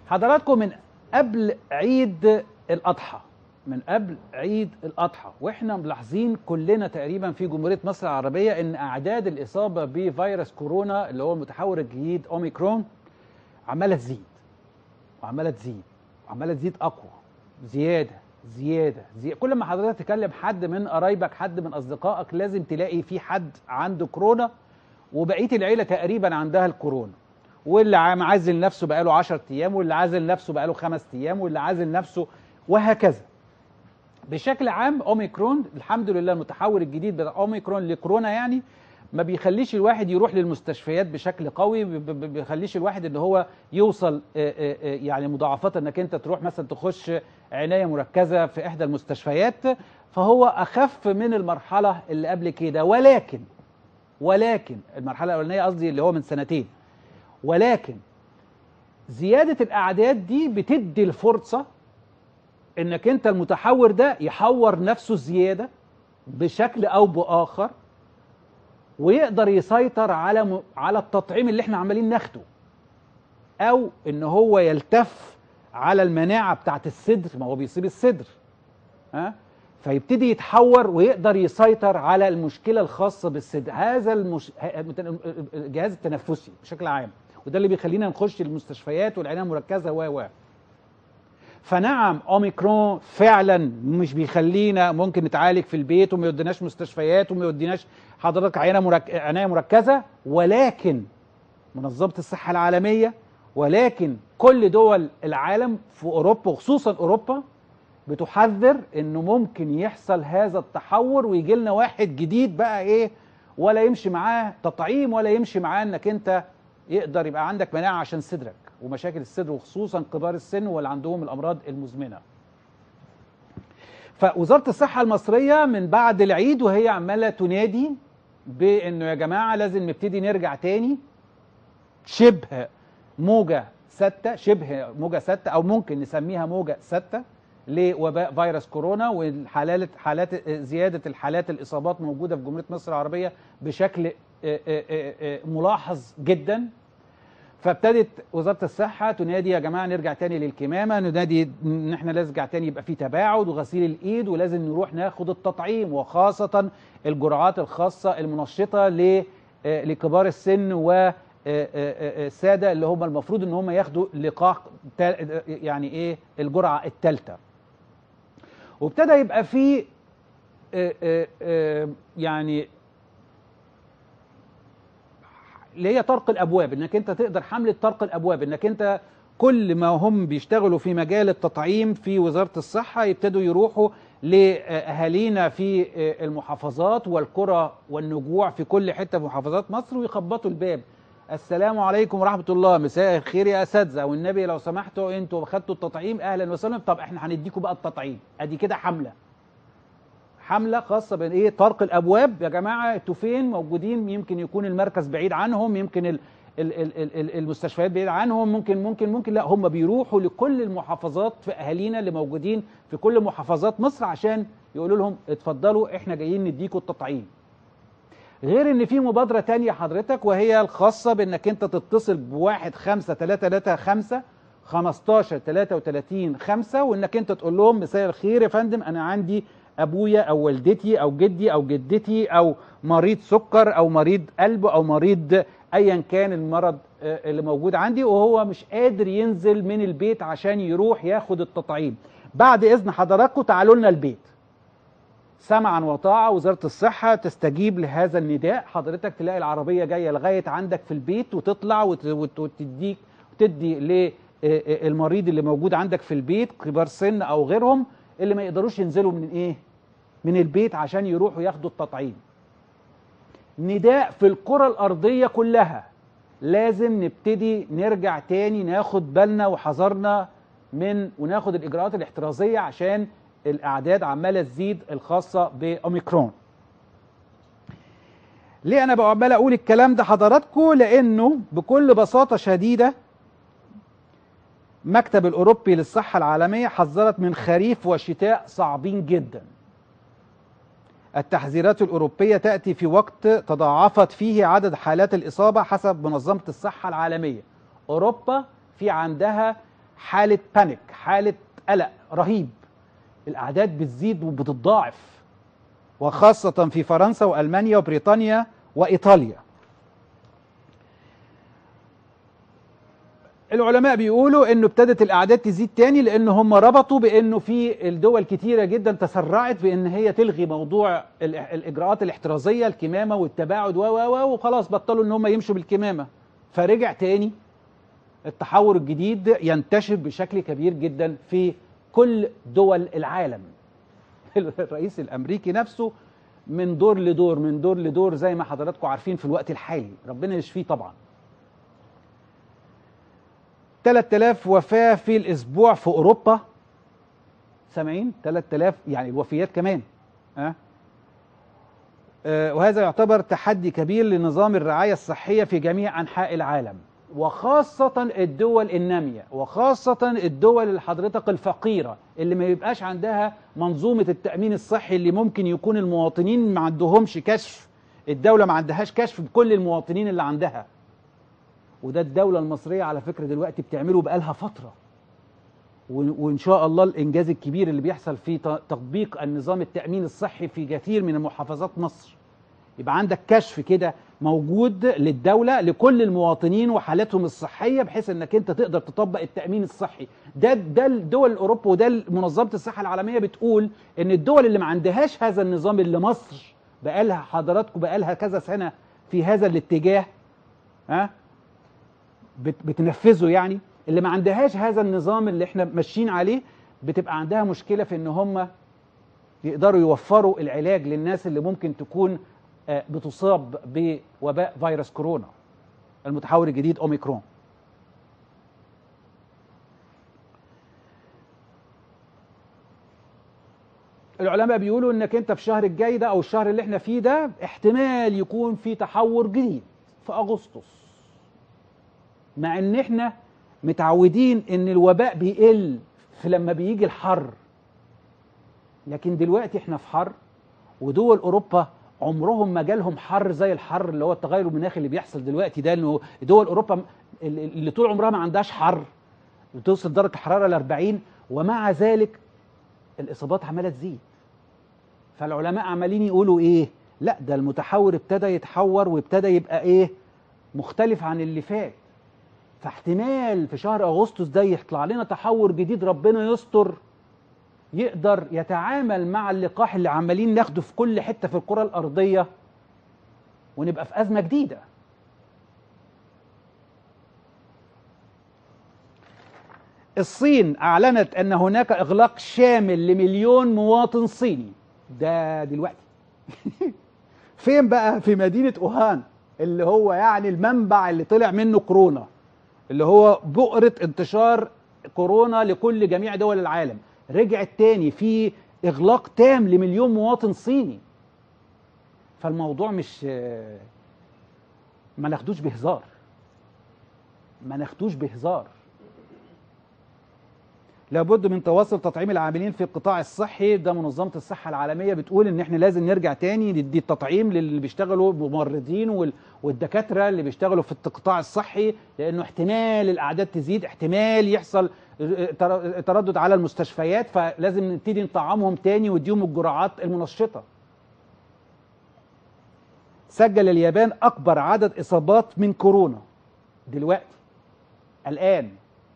حضراتكم من قبل عيد الاضحى من قبل عيد الاضحى واحنا ملاحظين كلنا تقريبا في جمهوريه مصر العربيه ان اعداد الاصابه بفيروس كورونا اللي هو المتحور الجديد اوميكرون عماله تزيد وعماله تزيد وعماله تزيد اقوى زياده زياده زيادة. كل ما حضرتك تكلم حد من قرايبك حد من اصدقائك لازم تلاقي في حد عنده كورونا وبقيه العيله تقريبا عندها الكورونا واللي عازل نفسه بقاله 10 ايام واللي عازل نفسه بقاله 5 ايام واللي عازل نفسه وهكذا بشكل عام اوميكرون الحمد لله المتحور الجديد بتاع اوميكرون لكورونا يعني ما بيخليش الواحد يروح للمستشفيات بشكل قوي ما بيخليش الواحد ان هو يوصل يعني مضاعفات انك انت تروح مثلا تخش عنايه مركزه في احدى المستشفيات فهو اخف من المرحله اللي قبل كده ولكن ولكن المرحله الاولانيه قصدي اللي هو من سنتين ولكن زياده الاعداد دي بتدي الفرصه انك انت المتحور ده يحور نفسه زياده بشكل او باخر ويقدر يسيطر على م... على التطعيم اللي احنا عمالين ناخده او ان هو يلتف على المناعه بتاعت الصدر ما هو بيصيب الصدر ها فيبتدي يتحور ويقدر يسيطر على المشكله الخاصه بالصدر هذا المش... الجهاز التنفسي بشكل عام وده اللي بيخلينا نخش المستشفيات والعنايه المركزه و و فنعم اوميكرون فعلا مش بيخلينا ممكن نتعالج في البيت وما يوديناش مستشفيات وما يوديناش حضرتك عنايه مرك... عنايه مركزه ولكن منظمه الصحه العالميه ولكن كل دول العالم في اوروبا وخصوصا اوروبا بتحذر انه ممكن يحصل هذا التحور ويجي لنا واحد جديد بقى ايه ولا يمشي معاه تطعيم ولا يمشي معاه انك انت يقدر يبقى عندك مناعه عشان صدرك ومشاكل الصدر وخصوصا كبار السن واللي عندهم الامراض المزمنه. فوزاره الصحه المصريه من بعد العيد وهي عماله تنادي بانه يا جماعه لازم نبتدي نرجع تاني شبه موجه سته شبه موجه سته او ممكن نسميها موجه سته لوباء فيروس كورونا والحالات حالات زياده الحالات الاصابات موجوده في جمهوريه مصر العربيه بشكل ملاحظ جدا فابتدت وزاره الصحه تنادي يا جماعه نرجع تاني للكمامه ننادي ان احنا لازم نرجع تاني يبقى في تباعد وغسيل الايد ولازم نروح ناخد التطعيم وخاصه الجرعات الخاصه المنشطه لكبار السن و الساده اللي هم المفروض ان هم ياخدوا لقاح يعني ايه الجرعه الثالثه وابتدى يبقى في يعني اللي هي طرق الابواب انك انت تقدر حمله طرق الابواب انك انت كل ما هم بيشتغلوا في مجال التطعيم في وزاره الصحه يبتدوا يروحوا لاهالينا في المحافظات والقرى والنجوع في كل حته في محافظات مصر ويخبطوا الباب السلام عليكم ورحمه الله مساء الخير يا اساتذه والنبي لو سمحتوا انتوا خدتوا التطعيم اهلا وسهلا طب احنا هنديكم بقى التطعيم ادي كده حمله حمله خاصه بايه طرق الابواب يا جماعه انتوا فين موجودين يمكن يكون المركز بعيد عنهم يمكن ال ال ال ال المستشفيات بعيد عنهم ممكن ممكن ممكن لا هم بيروحوا لكل المحافظات في اهالينا اللي موجودين في كل محافظات مصر عشان يقولوا لهم اتفضلوا احنا جايين نديكم التطعيم غير ان في مبادره تانية حضرتك وهي الخاصه بانك انت تتصل بواحد خمسة تلاتة تلاتة خمسة 15 33 5 وانك انت تقول لهم مساء الخير يا فندم انا عندي ابويا او والدتي او جدي او جدتي او مريض سكر او مريض قلب او مريض ايا كان المرض اللي موجود عندي وهو مش قادر ينزل من البيت عشان يروح ياخد التطعيم بعد اذن حضراتكم تعالوا لنا البيت سمعا وطاعة وزارة الصحة تستجيب لهذا النداء حضرتك تلاقي العربية جاية لغاية عندك في البيت وتطلع وتديك وتدي للمريض اللي موجود عندك في البيت كبار سن او غيرهم اللي ما يقدروش ينزلوا من ايه من البيت عشان يروحوا ياخدوا التطعيم نداء في القرى الارضيه كلها لازم نبتدي نرجع تاني ناخد بالنا وحذرنا من وناخد الاجراءات الاحترازيه عشان الاعداد عماله تزيد الخاصه باوميكرون ليه انا بقى عمال اقول الكلام ده حضراتكم لانه بكل بساطه شديده مكتب الأوروبي للصحة العالمية حذرت من خريف وشتاء صعبين جدا التحذيرات الأوروبية تأتي في وقت تضاعفت فيه عدد حالات الإصابة حسب منظمة الصحة العالمية أوروبا في عندها حاله بانيك حاله قلق رهيب الاعداد بتزيد وبتتضاعف وخاصه في فرنسا والمانيا وبريطانيا وايطاليا العلماء بيقولوا انه ابتدت الاعداد تزيد تاني لان هم ربطوا بانه في الدول كتيره جدا تسرعت بان هي تلغي موضوع ال- الاجراءات الاحترازيه الكمامه والتباعد و و و وخلاص بطلوا ان هم يمشوا بالكمامه فرجع تاني التحور الجديد ينتشر بشكل كبير جدا في كل دول العالم الرئيس الامريكي نفسه من دور لدور من دور لدور زي ما حضراتكم عارفين في الوقت الحالي ربنا يشفيه طبعا 3000 وفاة في الأسبوع في أوروبا سامعين 3000 يعني الوفيات كمان ها أه؟ وهذا يعتبر تحدي كبير لنظام الرعاية الصحية في جميع أنحاء العالم وخاصة الدول النامية وخاصة الدول اللي حضرتك الفقيرة اللي ما يبقاش عندها منظومة التأمين الصحي اللي ممكن يكون المواطنين ما عندهمش كشف الدولة ما عندهاش كشف بكل المواطنين اللي عندها وده الدولة المصرية على فكرة دلوقتي بتعمله بقالها فترة و- وإن شاء الله الإنجاز الكبير اللي بيحصل في ت- تطبيق النظام التأمين الصحي في كثير من محافظات مصر يبقى عندك كشف كده موجود للدولة لكل المواطنين وحالتهم الصحية بحيث انك انت تقدر تطبق التأمين الصحي ده ده الدول الاوروبا وده منظمة الصحة العالمية بتقول ان الدول اللي ما عندهاش هذا النظام اللي مصر بقالها حضراتكم بقالها كذا سنة في هذا الاتجاه ها بت- بتنفذه يعني اللي ما عندهاش هذا النظام اللي احنا ماشيين عليه بتبقى عندها مشكلة في ان هم يقدروا يوفروا العلاج للناس اللي ممكن تكون آه، بتصاب بوباء فيروس كورونا المتحور الجديد اوميكرون العلماء بيقولوا انك انت في الشهر الجاي ده او الشهر اللي احنا فيه ده احتمال يكون في تحور جديد في اغسطس مع ان احنا متعودين ان الوباء بيقل في لما بيجي الحر لكن دلوقتي احنا في حر ودول اوروبا عمرهم ما جالهم حر زي الحر اللي هو التغير المناخي اللي بيحصل دلوقتي ده انه دول اوروبا اللي اللي طول عمرها ما عندهاش حر بتوصل درجه الحراره ل 40 ومع ذلك الاصابات عماله تزيد فالعلماء عمالين يقولوا ايه لا ده المتحور ابتدى يتحور وابتدى يبقى ايه مختلف عن اللي فات فاحتمال في شهر اغسطس ده يطلع لنا تحور جديد ربنا يستر يقدر يتعامل مع اللقاح اللي عمالين ناخده في كل حته في الكره الارضيه ونبقى في ازمه جديده الصين اعلنت ان هناك اغلاق شامل لمليون مواطن صيني ده دلوقتي فين بقى في مدينه اوهان اللي هو يعني المنبع اللي طلع منه كورونا اللي هو بؤرة انتشار كورونا لكل جميع دول العالم رجعت تاني في اغلاق تام لمليون مواطن صيني فالموضوع مش ما ناخدوش بهزار ما ناخدوش بهزار لابد من تواصل تطعيم العاملين في القطاع الصحي ده منظمة الصحة العالمية بتقول ان احنا لازم نرجع تاني ندي التطعيم للي بيشتغلوا ممرضين وال- والدكاترة اللي بيشتغلوا في القطاع الصحي لانه احتمال الاعداد تزيد احتمال يحصل تر- تردد على المستشفيات فلازم نبتدي نطعمهم تاني ونديهم الجرعات المنشطة سجل اليابان اكبر عدد اصابات من كورونا دلوقتي الان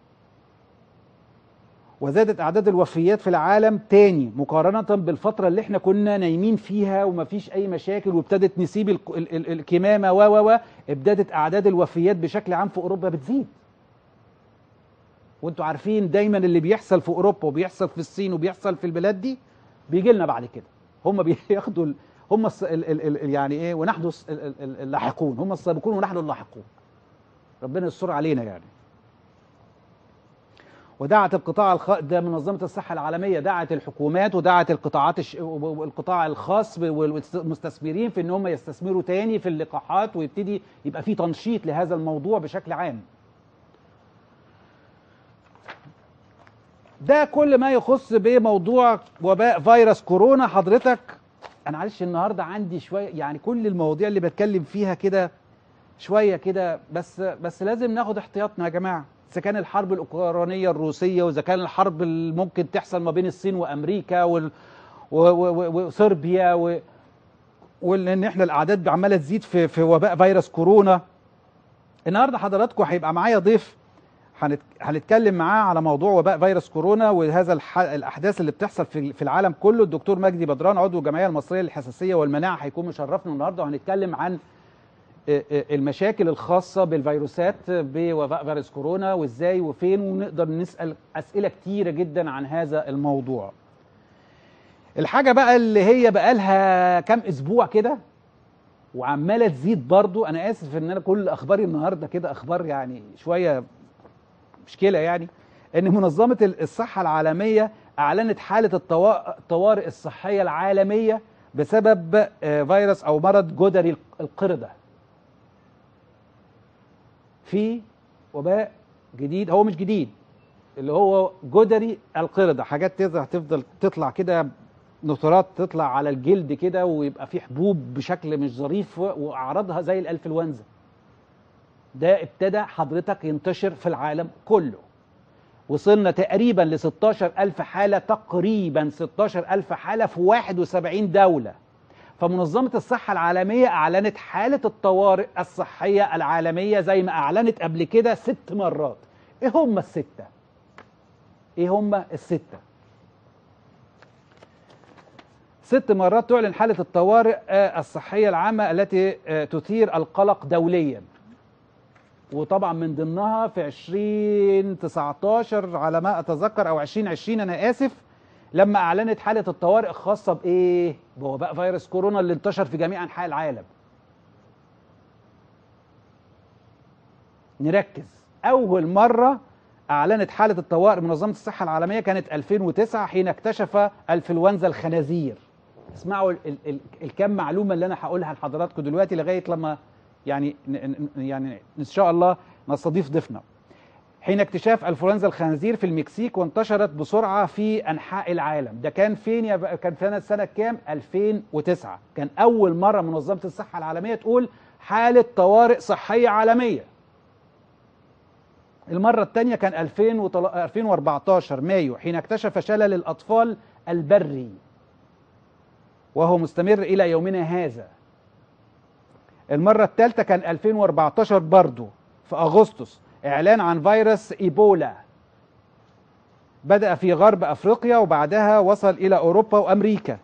وزادت اعداد الوفيات في العالم تاني مقارنه بالفتره اللي احنا كنا نايمين فيها ومفيش اي مشاكل وابتدت نسيب ال- ال- ال- الكمامه و و و ابتدت اعداد الوفيات بشكل عام في اوروبا بتزيد وانتوا عارفين دايما اللي بيحصل في اوروبا وبيحصل في الصين وبيحصل في البلاد دي بيجي لنا بعد كده هم بياخدوا ال- هم الس- ال- ال- ال- يعني ايه ونحن الس- ال- ال- ال- اللاحقون هم السابقون ونحن اللاحقون ربنا يستر علينا يعني ودعت القطاع الخ... ده منظمة الصحة العالمية دعت الحكومات ودعت القطاعات الش... والقطاع الخاص والمستثمرين في ان هم يستثمروا تاني في اللقاحات ويبتدي يبقى في تنشيط لهذا الموضوع بشكل عام. ده كل ما يخص بموضوع وباء فيروس كورونا حضرتك انا معلش النهارده عندي شويه يعني كل المواضيع اللي بتكلم فيها كده شويه كده بس بس لازم ناخد احتياطنا يا جماعه اذا كان الحرب الاوكرانيه الروسيه واذا كان الحرب اللي ممكن تحصل ما بين الصين وامريكا وال... و... و... و... وصربيا و... وان احنا الاعداد عماله تزيد في في وباء فيروس كورونا النهارده حضراتكم هيبقى معايا ضيف هنت... هنتكلم معاه على موضوع وباء فيروس كورونا وهذا الح... الاحداث اللي بتحصل في في العالم كله الدكتور مجدي بدران عضو الجمعيه المصريه للحساسيه والمناعه هيكون مشرفنا النهارده وهنتكلم عن المشاكل الخاصة بالفيروسات بوباء فيروس كورونا وازاي وفين ونقدر نسأل أسئلة كتيرة جدا عن هذا الموضوع الحاجة بقى اللي هي بقى لها كام أسبوع كده وعمالة تزيد برضو أنا آسف إن أنا كل أخباري النهاردة كده أخبار يعني شوية مشكلة يعني إن منظمة الصحة العالمية أعلنت حالة الطوارئ الصحية العالمية بسبب فيروس أو مرض جدري القردة في وباء جديد هو مش جديد اللي هو جدري القردة حاجات تظهر تفضل تطلع كده نطرات تطلع على الجلد كده ويبقى في حبوب بشكل مش ظريف واعراضها زي الانفلونزا ده ابتدى حضرتك ينتشر في العالم كله وصلنا تقريبا ل 16000 حالة تقريبا 16000 حالة في 71 دولة فمنظمة الصحة العالمية أعلنت حالة الطوارئ الصحية العالمية زي ما أعلنت قبل كده ست مرات إيه هم الستة؟ إيه هم الستة؟ ست مرات تعلن حالة الطوارئ الصحية العامة التي تثير القلق دوليا وطبعا من ضمنها في 2019 على ما أتذكر أو 2020 أنا آسف لما اعلنت حاله الطوارئ الخاصه بايه بوباء فيروس كورونا اللي انتشر في جميع انحاء العالم نركز اول مره اعلنت حاله الطوارئ منظمه الصحه العالميه كانت 2009 حين اكتشف انفلونزا الخنازير اسمعوا ال ال الكم معلومه اللي انا هقولها لحضراتكم دلوقتي لغايه لما يعني يعني ان شاء الله نستضيف ضيفنا حين اكتشاف انفلونزا الخنازير في المكسيك وانتشرت بسرعه في انحاء العالم ده كان فين يا بقى كان في سنه كام 2009 كان اول مره منظمه الصحه العالميه تقول حاله طوارئ صحيه عالميه المره الثانيه كان 2014 مايو حين اكتشف شلل الاطفال البري وهو مستمر الى يومنا هذا المره الثالثه كان 2014 برضه في اغسطس اعلان عن فيروس ايبولا بدا في غرب افريقيا وبعدها وصل الى اوروبا وامريكا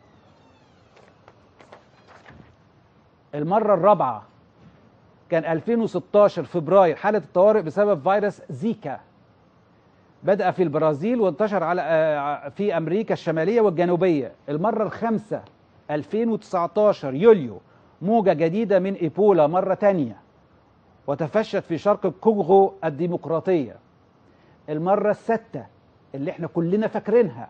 المره الرابعه كان 2016 فبراير حاله الطوارئ بسبب فيروس زيكا بدا في البرازيل وانتشر على في امريكا الشماليه والجنوبيه المره الخامسه 2019 يوليو موجه جديده من ايبولا مره ثانيه وتفشت في شرق الكونغو الديمقراطية المرة الستة اللي احنا كلنا فاكرينها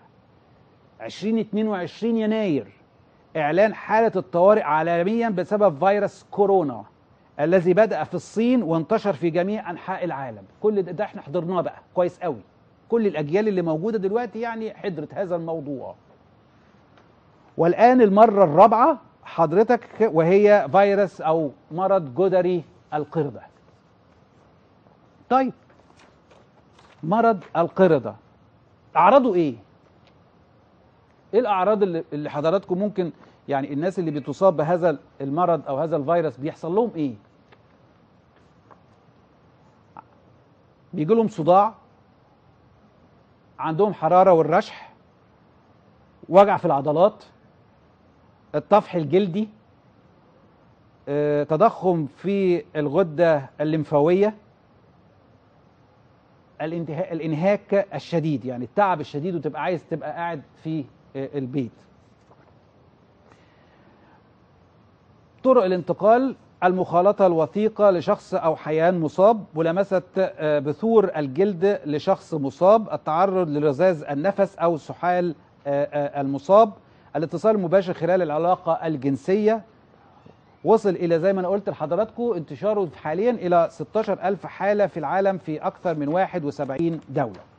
2022 يناير إعلان حالة الطوارئ عالميا بسبب فيروس كورونا الذي بدأ في الصين وانتشر في جميع أنحاء العالم كل ده, ده احنا حضرناه بقى كويس قوي كل الأجيال اللي موجودة دلوقتي يعني حضرت هذا الموضوع والآن المرة الرابعة حضرتك وهي فيروس أو مرض جدري القردة طيب مرض القردة أعراضه إيه؟ إيه الأعراض اللي, اللي حضراتكم ممكن يعني الناس اللي بتصاب بهذا المرض أو هذا الفيروس بيحصل لهم إيه؟ بيجي لهم صداع عندهم حرارة والرشح وجع في العضلات الطفح الجلدي تضخم في الغدة الليمفاوية الانتهاء الانهاك الشديد يعني التعب الشديد وتبقى عايز تبقى قاعد في البيت طرق الانتقال المخالطة الوثيقة لشخص أو حيوان مصاب ملامسة بثور الجلد لشخص مصاب التعرض لرذاذ النفس أو سحال المصاب الاتصال المباشر خلال العلاقة الجنسية وصل إلى زي ما أنا قلت لحضراتكم انتشاره حاليا إلى 16 ألف حالة في العالم في أكثر من 71 دولة